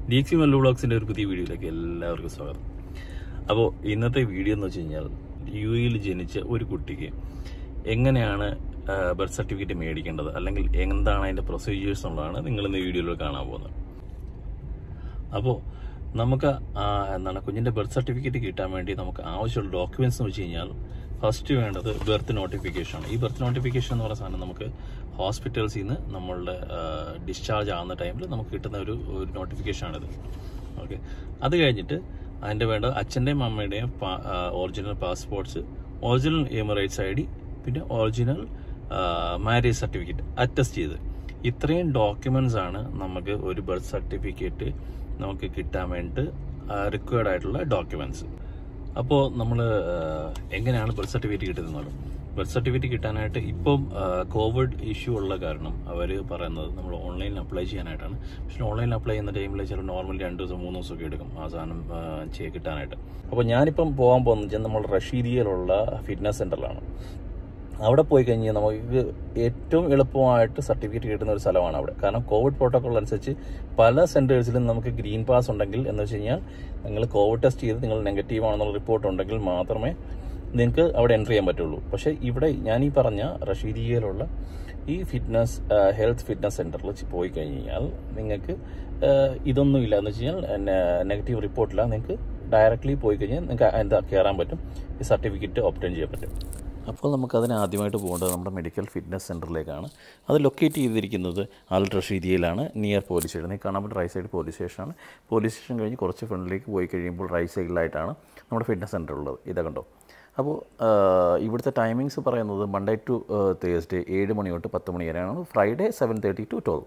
D എക്സി Mallu ബ്ലോഗ്സിന്റെ ഒരു പുതിയ വീഡിയോയിലേക്ക് എല്ലാവർക്കും സ്വാഗതം അപ്പോൾ ഇന്നത്തെ വീഡിയോ എന്ന് വെച്ച് കഴിഞ്ഞാൽ യു എയിൽ ജനിച്ച ഒരു കുട്ടിക്ക് എങ്ങനെയാണ് ബർത്ത് സർട്ടിഫിക്കറ്റ് മേടിക്കേണ്ടത് അല്ലെങ്കിൽ എന്താണ് അതിന്റെ പ്രൊസീജിയേഴ്സ് എന്നുള്ളതാണ് നിങ്ങൾ ഇന്ന് വീഡിയോയിൽ കാണാൻ പോകുന്നത് അപ്പോൾ നമുക്ക് ആ, എന്താണ് കുഞ്ഞിന്റെ ബർത്ത് സർട്ടിഫിക്കറ്റ് കിട്ടാൻ വേണ്ടി നമുക്ക് ആവശ്യമുള്ള ഡോക്യുമെന്റ്സ് എന്ന് വെച്ച് കഴിഞ്ഞാൽ ഫസ്റ്റ് വേണ്ടത് ബർത്ത് നോട്ടിഫിക്കേഷൻ ആണ് ഈ ബർത്ത് നോട്ടിഫിക്കേഷൻ എന്ന് പറയുന്ന സാധനം നമുക്ക് ഹോസ്പിറ്റൽസിൽ നിന്ന് നമ്മളുടെ ഡിസ്ചാർജ് ആവുന്ന ടൈമിൽ നമുക്ക് കിട്ടുന്ന ഒരു ഒരു നോട്ടിഫിക്കേഷൻ ആണിത് ഓക്കെ അത് കഴിഞ്ഞിട്ട് അതിൻ്റെ വേണ്ട അച്ഛൻ്റെയും അമ്മയുടെയും original passports original Emirates I D പിന്നെ ഒറിജിനൽ മാരേജ് സർട്ടിഫിക്കറ്റ് അറ്റസ്റ്റ് ചെയ്ത് ഇത്രയും ഡോക്യുമെന്റ്സ് ആണ് നമുക്ക് ഒരു ബർത്ത് സർട്ടിഫിക്കറ്റ് നമുക്ക് കിട്ടാൻ വേണ്ടി റിക്വയർഡ് ആയിട്ടുള്ള ഡോക്യുമെന്റ്സ് അപ്പോൾ നമ്മൾ എങ്ങനെയാണ് ബർത്ത് സർട്ടിഫിക്കറ്റ് കിട്ടുന്നത് ബർത്ത് സർട്ടിഫിക്കറ്റ് കിട്ടാനായിട്ട് ഇപ്പം കോവിഡ് ഇഷ്യൂ ഉള്ള കാരണം അവർ പറയുന്നത് നമ്മൾ ഓൺലൈനിൽ അപ്ലൈ ചെയ്യാനായിട്ടാണ് പക്ഷേ ഓൺലൈനിൽ അപ്ലൈ ചെയ്യുന്ന ടൈമിൽ ചില നോർമലി രണ്ട് ദിവസം മൂന്ന് ദിവസമൊക്കെ എടുക്കും ആ സാധനം ആ, ചെയ്ത് കിട്ടാനായിട്ട് അപ്പോൾ ഞാനിപ്പം പോകാൻ പോകുന്നത് വെച്ചാൽ നമ്മൾ റഷീദിയയിലുള്ള ഫിറ്റ്നസ് സെൻ്ററിലാണ് അവിടെ പോയി കഴിഞ്ഞാൽ നമുക്ക് ഏറ്റവും എളുപ്പമായിട്ട് സർട്ടിഫിക്കറ്റ് കിട്ടുന്ന ഒരു സ്ഥലമാണ് അവിടെ കാരണം കോവിഡ് പ്രോട്ടോകോൾ അനുസരിച്ച് പല സെന്റേഴ്സിലും നമുക്ക് ഗ്രീൻ പാസ് ഉണ്ടെങ്കിൽ എന്ന് വെച്ച് കഴിഞ്ഞാൽ നിങ്ങൾ കോവിഡ് ടെസ്റ്റ് ചെയ്ത് നിങ്ങൾ നെഗറ്റീവ് ആണെന്നുള്ള റിപ്പോർട്ട് ഉണ്ടെങ്കിൽ മാത്രമേ നിങ്ങൾക്ക് അവിടെ എൻ്റർ ചെയ്യാൻ പറ്റുള്ളൂ പക്ഷേ ഇവിടെ ഞാൻ ഈ പറഞ്ഞ റഷീദിയയിലുള്ള ഈ ഫിറ്റ്നസ് ഹെൽത്ത് ഫിറ്റ്നസ് സെന്ററിൽ പോയി കഴിഞ്ഞാൽ നിങ്ങൾക്ക് ഇതൊന്നും ഇല്ല എന്ന് വെച്ച് കഴിഞ്ഞാൽ നെഗറ്റീവ് റിപ്പോർട്ടില്ല നിങ്ങൾക്ക് ഡയറക്റ്റ്ലി പോയി കഴിഞ്ഞാൽ നിങ്ങൾക്ക് എന്താ കയറാൻ പറ്റും ഈ സർട്ടിഫിക്കറ്റ് ഒപ്റ്റൈൻ ചെയ്യാൻ പറ്റും അപ്പോൾ നമുക്ക് അതിന് ആദ്യമായിട്ട് പോകേണ്ടത് നമ്മുടെ മെഡിക്കൽ ഫിറ്റ്നസ് സെൻറ്ററിലേക്കാണ് അത് ലൊക്കേറ്റ് ചെയ്തിരിക്കുന്നത് അൽ റഷീദിയയിലാണ് നിയർ പോലീസ് സ്റ്റേഷൻ നിങ്ങൾക്ക് കാണാൻ പറ്റും റൈറ്റ് സൈഡ് പോലീസ് സ്റ്റേഷനാണ് പോലീസ് സ്റ്റേഷൻ കഴിഞ്ഞ് കുറച്ച് ഫ്രണ്ടിലേക്ക് പോയി കഴിയുമ്പോൾ റൈറ്റ് സൈഡിലായിട്ടാണ് നമ്മുടെ ഫിറ്റ്നസ് സെൻറ്റർ ഉള്ളത് ഇതാ കണ്ടോ അപ്പോൾ ഇവിടുത്തെ ടൈമിങ്സ് പറയുന്നത് മൺഡേ ടു തേഴ്സ്ഡേ ഏഴ് മണി തൊട്ട് പത്ത് മണി വരെയാണ് Friday seven thirty to twelve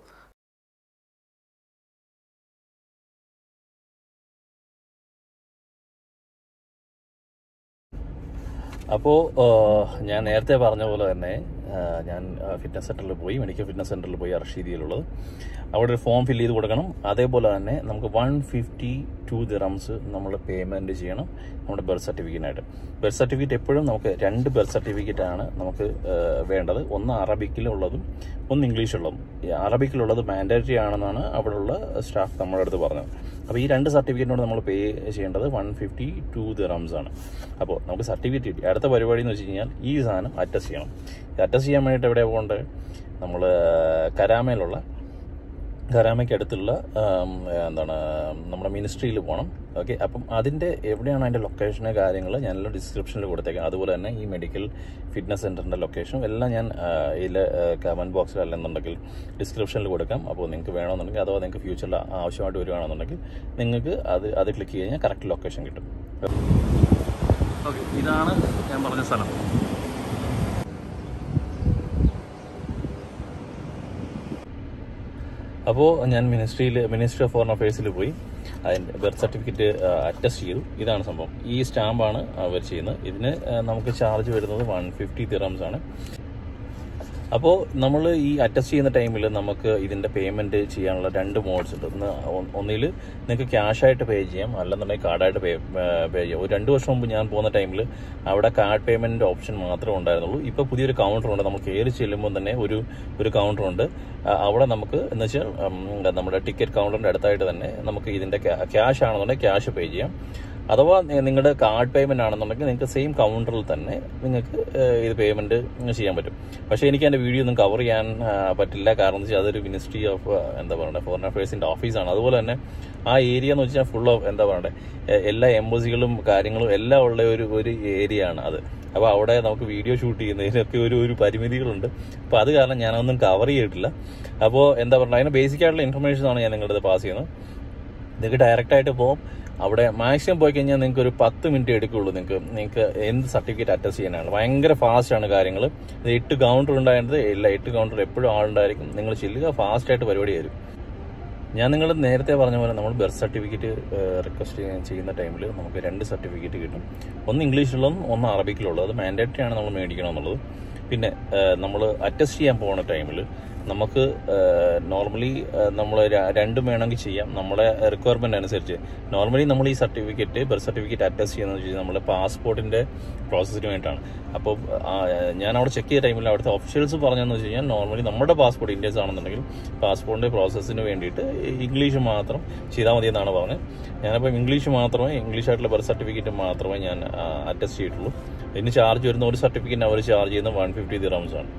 അപ്പോൾ ഞാൻ നേരത്തെ പറഞ്ഞ പോലെ തന്നെ ആ, ഞാൻ ഫിറ്റ്നസ് സെൻറ്ററിൽ പോയി മെഡിക്കൽ ഫിറ്റ്നസ് സെൻറ്ററിൽ പോയി അർഷീദിയിലുള്ളത് അവിടെ ഒരു ഫോം ഫില്ല് ചെയ്ത് കൊടുക്കണം അതേപോലെ തന്നെ നമുക്ക് വൺ ഫിഫ്റ്റി ടു ദിറംസ് നമ്മൾ പേയ്മെൻറ്റ് ചെയ്യണം നമ്മുടെ ബർത്ത് സർട്ടിഫിക്കറ്റിനായിട്ട് ബർത്ത് സർട്ടിഫിക്കറ്റ് എപ്പോഴും നമുക്ക് രണ്ട് ബർത്ത് സർട്ടിഫിക്കറ്റ് ആണ് നമുക്ക് ആ, വേണ്ടത് ഒന്ന് അറബിക്കിലുള്ളതും ഒന്ന് ഇംഗ്ലീഷുള്ളതും ഈ അറബിക്കിലുള്ളത് മാൻഡേറ്ററി ആണെന്നാണ് അവിടെയുള്ള സ്റ്റാഫ് നമ്മുടെ അടുത്ത് പറഞ്ഞത് അപ്പോൾ ഈ രണ്ട് സർട്ടിഫിക്കറ്റിനോട് നമ്മൾ പേ ചെയ്യേണ്ടത് വൺ ഫിഫ്റ്റി ടു ദിറംസ് ആണ് അപ്പോൾ നമുക്ക് സർട്ടിഫിക്കറ്റ് കിട്ടി അടുത്ത പരിപാടി എന്ന് വെച്ച് കഴിഞ്ഞാൽ ഈ സാധനം അറ്റസ്റ്റ് ചെയ്യണം അറ്റസ്റ്റ് ചെയ്യാൻ വേണ്ടിയിട്ട് എവിടെയാണ് പോകേണ്ടത് നമ്മൾ കരാമയിലുള്ള കരാമയ്ക്ക് അടുത്തുള്ള ആം, എന്താണ് നമ്മുടെ മിനിസ്ട്രിയിൽ പോകണം ഓക്കെ അപ്പം അതിൻ്റെ എവിടെയാണ് അതിൻ്റെ ലൊക്കേഷന് കാര്യങ്ങൾ ഞാനെല്ലാം ഡിസ്ക്രിപ്ഷനിൽ കൊടുത്തേക്കാം അതുപോലെ തന്നെ ഈ മെഡിക്കൽ ഫിറ്റ്നസ് സെൻറ്ററിൻ്റെ ലൊക്കേഷനും എല്ലാം ഞാൻ ഇതിൽ കമൻറ്റ് ബോക്സിൽ അല്ലെന്നുണ്ടെങ്കിൽ ഡിസ്ക്രിപ്ഷനിൽ കൊടുക്കാം അപ്പോൾ നിങ്ങൾക്ക് വേണമെന്നുണ്ടെങ്കിൽ അഥവാ നിങ്ങൾക്ക് ഫ്യൂച്ചറിൽ ആവശ്യമായിട്ട് വരികയാണെന്നുണ്ടെങ്കിൽ നിങ്ങൾക്ക് അത് അത് ക്ലിക്ക് ചെയ്ത് കഴിഞ്ഞാൽ കറക്റ്റ് ലൊക്കേഷൻ കിട്ടും ഓക്കെ ഇതാണ് ഞാൻ പറഞ്ഞ സ്ഥലം അപ്പോൾ ഞാൻ മിനിസ്ട്രിയിൽ മിനിസ്ട്രി ഓഫ് ഫോറിൻ അഫയേഴ്സിൽ പോയി അതിൻ്റെ ബർത്ത് സർട്ടിഫിക്കറ്റ് അറ്റസ്റ്റ് ചെയ്തു ഇതാണ് സംഭവം ഈ സ്റ്റാമ്പാണ് അവർ ചെയ്യുന്നത് ഇതിന് ആ, നമുക്ക് ചാർജ് വരുന്നത് വൺ ഫിഫ്റ്റി തിറംസ് ആണ് അപ്പോൾ നമ്മൾ ഈ അറ്റസ്റ്റ് ചെയ്യുന്ന ടൈമിൽ നമുക്ക് ഇതിൻ്റെ പേയ്മെൻറ്റ് ചെയ്യാനുള്ള രണ്ട് മോഡ്സ് ഉണ്ട് ഒന്ന് ഒന്നിൽ നിങ്ങൾക്ക് ക്യാഷായിട്ട് പേ ചെയ്യാം അല്ലെന്നുണ്ടെങ്കിൽ കാർഡായിട്ട് പേ പേ ചെയ്യാം ഒരു രണ്ട് വർഷം മുമ്പ് ഞാൻ പോകുന്ന ടൈമിൽ അവിടെ കാർഡ് പേയ്മെൻറ്റ് ഓപ്ഷൻ മാത്രമേ ഉണ്ടായിരുന്നുള്ളൂ ഇപ്പോൾ പുതിയൊരു കൗണ്ടർ ഉണ്ട് നമ്മൾ കയറി ചെല്ലുമ്പോൾ തന്നെ ഒരു ഒരു കൗണ്ടർ ഉണ്ട് ആ, അവിടെ നമുക്ക് എന്ന് വെച്ചാൽ ഉം, നമ്മുടെ ടിക്കറ്റ് കൗണ്ടറിൻ്റെ അടുത്തായിട്ട് തന്നെ നമുക്ക് ഇതിൻ്റെ ക്യാഷ് ആണെന്നുണ്ടെങ്കിൽ ക്യാഷ് പേ ചെയ്യാം അഥവാ നി- നിങ്ങളുടെ കാർഡ് പേയ്മെന്റ് ആണെന്നുണ്ടെങ്കിൽ നിങ്ങൾക്ക് സെയിം കൗണ്ടറിൽ തന്നെ നിങ്ങൾക്ക് ഏഹ്, ഇത് പേയ്മെന്റ് ചെയ്യാൻ പറ്റും പക്ഷേ എനിക്ക് എൻ്റെ വീഡിയോ ഒന്നും കവർ ചെയ്യാൻ ആ, പറ്റില്ല കാരണം എന്ന് വെച്ചാൽ അതൊരു മിനിസ്ട്രി ഓഫ് എന്താ പറയുക ഫോറിൻ അഫയേഴ്സിന്റെ ഓഫീസാണ് അതുപോലെ തന്നെ ആ ഏരിയ എന്ന് വെച്ചാൽ ഫുൾ ഓഫ് എന്താ പറയുക എല്ലാ എംബസികളും കാര്യങ്ങളും എല്ലാം ഉള്ള ഒരു ഒരു ഏരിയ ആണ് അത് അപ്പോൾ അവിടെ നമുക്ക് വീഡിയോ ഷൂട്ട് ചെയ്യുന്നതിനൊക്കെ ഒരു ഒരു പരിമിതികളുണ്ട് അപ്പോൾ അത് കാരണം ഞാനൊന്നും കവർ ചെയ്തിട്ടില്ല അപ്പോൾ എന്താ പറയുക അതിന് ബേസിക് ആയിട്ടുള്ള ഇൻഫർമേഷൻ ആണ് ഞാൻ നിങ്ങളുടെ പാസ് ചെയ്യുന്നത് നിങ്ങൾക്ക് ഡയറക്റ്റ് ആയിട്ട് പോകും അവിടെ മാക്സിമം പോയി കഴിഞ്ഞാൽ നിങ്ങൾക്ക് ഒരു പത്ത് മിനിറ്റ് എടുക്കുള്ളൂ നിങ്ങൾക്ക് നിങ്ങൾക്ക് എന്ത് സർട്ടിഫിക്കറ്റ് അറ്റസ്റ്റ് ചെയ്യാനാണ് ഭയങ്കര ഫാസ്റ്റ് ആണ് കാര്യങ്ങൾ ഇത് എട്ട് കൗണ്ടർ ഉണ്ടായിരുന്നത് ഇല്ല എട്ട് കൗണ്ടർ എപ്പോഴും ആളുണ്ടായിരിക്കും നിങ്ങൾ ചെല്ലുക ഫാസ്റ്റ് ആയിട്ട് പരിപാടി വരും ഞാൻ നിങ്ങൾ നേരത്തെ പറഞ്ഞ പോലെ നമ്മൾ ബർത്ത് സർട്ടിഫിക്കറ്റ് റിക്വസ്റ്റ് ചെയ്യുന്ന ടൈമിൽ നമുക്ക് രണ്ട് സർട്ടിഫിക്കറ്റ് കിട്ടും ഒന്ന് ഇംഗ്ലീഷിലുള്ളതും ഒന്ന് അറബിക്കിലുള്ളത് അത് മാൻഡേറ്ററി ആണ് നമ്മൾ മേടിക്കണം എന്നുള്ളത് പിന്നെ നമ്മൾ അറ്റസ്റ്റ് ചെയ്യാൻ പോകുന്ന ടൈമിൽ നമുക്ക് നോർമലി നമ്മൾ രണ്ടും വേണമെങ്കിൽ ചെയ്യാം നമ്മുടെ റിക്വയർമെന്റ് അനുസരിച്ച് നോർമലി നമ്മൾ ഈ സർട്ടിഫിക്കറ്റ് ബർത്ത് സർട്ടിഫിക്കറ്റ് അറ്റസ്റ്റ് ചെയ്യുന്നത് വെച്ചാൽ നമ്മുടെ പാസ്പോർട്ടിന്റെ പ്രോസസ്സിന് വേണ്ടിയിട്ടാണ് അപ്പോൾ ഞാൻ അവിടെ ചെക്ക് ചെയ്ത ടൈമിൽ അവിടുത്തെ ഒഫീഷ്യൽസ് പറഞ്ഞതെന്ന് വെച്ച് കഴിഞ്ഞാൽ നോർമലി നമ്മുടെ പാസ്പോർട്ട് ഇന്ത്യൻസ് ആണെന്നുണ്ടെങ്കിൽ പാസ്പോർട്ടിന്റെ പ്രോസസ്സിന് വേണ്ടിയിട്ട് ഇംഗ്ലീഷ് മാത്രം ചെയ്താൽ മതി എന്നാണ് പറഞ്ഞത് ഞാനപ്പോൾ ഇംഗ്ലീഷ് മാത്രമേ ഇംഗ്ലീഷ് ആയിട്ടുള്ള ബർത്ത് സർട്ടിഫിക്കറ്റ് മാത്രമേ ഞാൻ അറ്റസ്റ്റ് ചെയ്തിട്ടുള്ളൂ ഇതിന് ചാർജ് വരുന്ന ഒരു സർട്ടിഫിക്കറ്റിന് അവർ ചാർജ് ചെയ്യുന്ന വൺ ഫിഫ്റ്റി ദിറംസ് ആണ്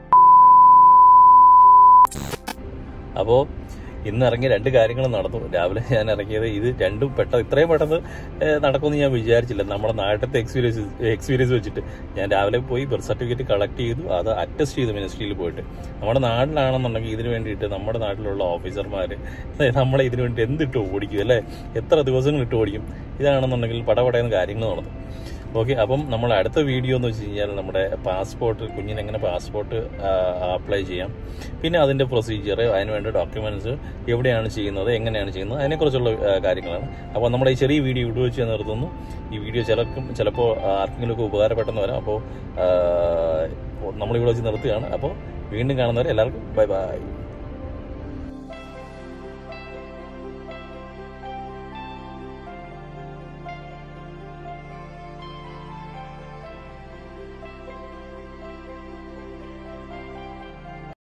അപ്പോൾ ഇന്ന് ഇറങ്ങിയ രണ്ട് കാര്യങ്ങൾ നടന്നു രാവിലെ ഞാൻ ഇറങ്ങിയത് ഇത് രണ്ടും പെട്ടെന്ന് ഇത്രയും പെട്ടെന്ന് ഏഹ്, നടക്കുമെന്ന് ഞാൻ വിചാരിച്ചില്ല നമ്മുടെ നാട്ടിലത്തെ എക്സ്പീരിയൻസ് എക്സ്പീരിയൻസ് വെച്ചിട്ട് ഞാൻ രാവിലെ പോയി ബർത്ത് സർട്ടിഫിക്കറ്റ് കളക്ട് ചെയ്തു അത് അറ്റസ്റ്റ് ചെയ്തു മിനിസ്ട്രിയിൽ പോയിട്ട് നമ്മുടെ നാട്ടിലാണെന്നുണ്ടെങ്കിൽ ഇതിന് വേണ്ടിയിട്ട് നമ്മുടെ നാട്ടിലുള്ള ഓഫീസർമാർ നമ്മളെ ഇതിന് വേണ്ടി എന്തിട്ട് ഓടിക്കും അല്ലേ എത്ര ദിവസങ്ങൾ ഇട്ട് ഓടിക്കും ഇതാണെന്നുണ്ടെങ്കിൽ പടപടയെന്ന് കാര്യങ്ങൾ നടന്നു ഓക്കെ അപ്പം നമ്മൾ അടുത്ത വീഡിയോ എന്ന് വെച്ച് കഴിഞ്ഞാൽ നമ്മുടെ പാസ്പോർട്ട് കുഞ്ഞിന് എങ്ങനെ പാസ്പോർട്ട് അപ്ലൈ ചെയ്യാം പിന്നെ അതിന്റെ പ്രൊസീജിയർ അതിന് വേണ്ട ഡോക്യുമെന്റ്സ് എവിടെയാണ് ചെയ്യുന്നത് എങ്ങനെയാണ് ചെയ്യുന്നത് അതിനെക്കുറിച്ചുള്ള ആ, കാര്യങ്ങളാണ് അപ്പോൾ നമ്മുടെ ഈ ചെറിയ വീഡിയോ ഇവിടെ വെച്ച് ഞാൻ നിർത്തുന്നു ഈ വീഡിയോ ചിലർക്കും ചിലപ്പോൾ ആർക്കെങ്കിലും ഒക്കെ ഉപകാരപ്പെട്ടെന്ന് വരാം അപ്പോൾ നമ്മളിവിടെ വെച്ച് നിർത്തുകയാണ് അപ്പോൾ വീണ്ടും കാണുന്നവരെ എല്ലാവർക്കും ബൈ ബൈ